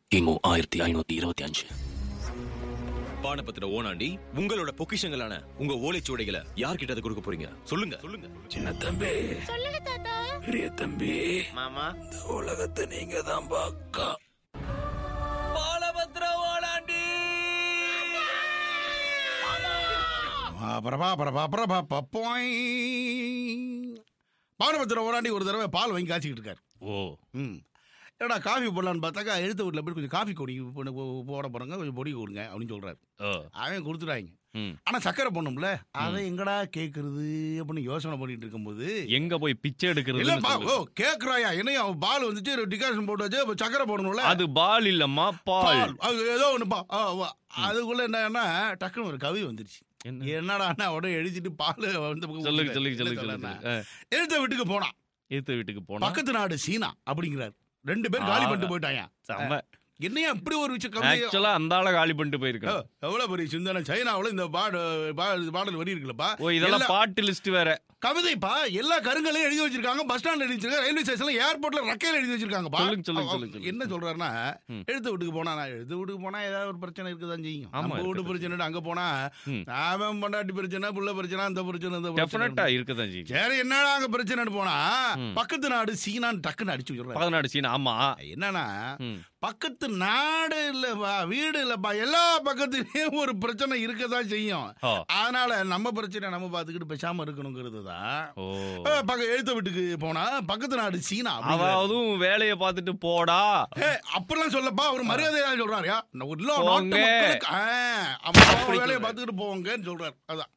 கிமு ஆயிரத்தி ஐநூத்தி இருபத்தி அஞ்சு பானபத்திர ஓனாண்டி உங்களோட பொக்கிஷங்களான உங்க ஓலைச்சுவடைகளை யார்கிட்ட அதை கொடுக்க போறீங்க சொல்லுங்க சொல்லுங்க சின்ன தம்பி சொல்லுங்க தாத்தா பெரிய தம்பி மாமா இந்த உலகத்தை நீங்க தான் பாக்கா பாலபத்திர ஓனாண்டி பிரபா பிரபா பிரபா பப்பாய் பானபத்திரம் ஓராண்டி ஒரு தடவை பால் வாங்கி காய்ச்சிக்கிட்டு இருக்காரு ஓ ம் ஏடா காஃபி போடலான்னு பார்த்தாக்கா எழுத்த வீட்டில் போய் கொஞ்சம் காஃபி கொடி போட போட போகிறோங்க கொஞ்சம் பொடி கொடுங்க அப்படின்னு சொல்கிறாரு ஓ அவன் கொடுத்துட்டாங்க ம். ஆனால் சக்கரை பண்ணும்ல அதை எங்கடா கேட்கறது அப்படின்னு யோசனை பண்ணிட்டு இருக்கும்போது எங்க போய் பிச்சை இல்லப்பா எடுக்கிறது ஓ கேக்குறாயா என்னையும் அவன் பால் வந்துச்சு டிகாஷன் போட்டு வச்சு அப்ப சக்கரை போடணும்ல அது பால் இல்லம்மா பால் பால் அது ஏதோ ஒண்ணுப்பா ஆ, வா. அதுக்குள்ள என்னன்னா டக்குன்னு ஒரு கவி வந்துருச்சு என்ன? என்னடா உடனே எழுதிட்டு பால் வந்து பக்கம் சொல்லுங்க ஊத்திட்டாரு. சொல்லுங்க சொல்லுங்க என்ன சொல்லுங்க சொல்றேன்னா, சொல்லுங்க. எழுத்த வீட்டுக்கு போனான் எதிர்த்த வீட்டுக்கு போனா பக்கத்து நாடு சீனா அப்படிங்கிறார் ரெண்டு பேர் காலி ஆ. பண்ணிட்டு போயிட்டாங்க செம்ம என்னையா இப்படி ஒரு விஷயம் கவி ஆக்சுவலா அந்த ஆள காலி பண்ணிட்டு ஓ, போயிருக்கேன் எவ்வளவு பெரிய சிந்தனை சைனாவுல இந்த பாடு பா- பாடல் வரி இருக்குல்லப்பா ஓ இதெல்லாம் எல்லா- பாட்டு லிஸ்ட் வேற கவிதைப்பா எல்லா கருங்களையும் எழுதி வச்சிருக்காங்க பஸ் ஸ்டாண்ட்ல எழுதி வச்சிருக்காங்க ரயில்வே ஸ்டேஷன்ல ஏர்போர்ட்ல ரக்கையில எழுதி வச்சிருக்காங்கப்பா சொல்லுங்க, சொல்லுங்க, அவ- சொல்லுங்க, சொல்லுங்க. என்ன சொல்றாருன்னா ம். எழுத்து வீட்டுக்கு போனா நான் எழுத்து வீட்டுக்கு போனா ஏதாவது ஒரு பிரச்சனை இருக்குதான் செய்யும் ஆமா, நம்ம வீட்டு இருக்கட்டும். பிரச்சனை அங்க போனா ம். அவன் பொண்டாட்டி பிரச்சனை புள்ள பிரச்சனை அந்த பிரச்சனை இந்த டெஃபினட்டா பிரச்சனை இருக்கதான் ஜி சரி என்னடா அங்க பிரச்சனைன்னு போனா ம். பக்கத்து நாடு சீனான்னு டக்குன்னு அடிச்சு வச்சிடுறாரு பதினாடு சீன் ஆமா என்னன்னா ம். பக்கத்து நாடு இல்லப்பா வீடு இல்லப்பா எல்லா பக்கத்துலயும் ஒரு பிரச்சனை இருக்கதான் செய்யும் ஓ அதனால நம்ம பிரச்சனை நம்ம பாத்துக்கிட்டு பேசாம இருக்கணுங்கிறது தான் ஓ அஹ் பக்க எழுத்த வீட்டுக்கு போனா பக்கத்து நாடு சீனா அப்படிங்கிறாரு. அதாவது வேலைய பார்த்துட்டு போடா ஏய், அப்படிலாம் சொல்லப்பா அவர் மரியாதையா சொல்றாருயா நான் ஒரு இல்ல, நாட்டு போங்க. மக்களுக்கு, ஆ, அவன் அவன் அப்படி வேலையை சொல்றாரு. பார்த்துக்கிட்டு போங்கன்னு சொல்றாரு அதான்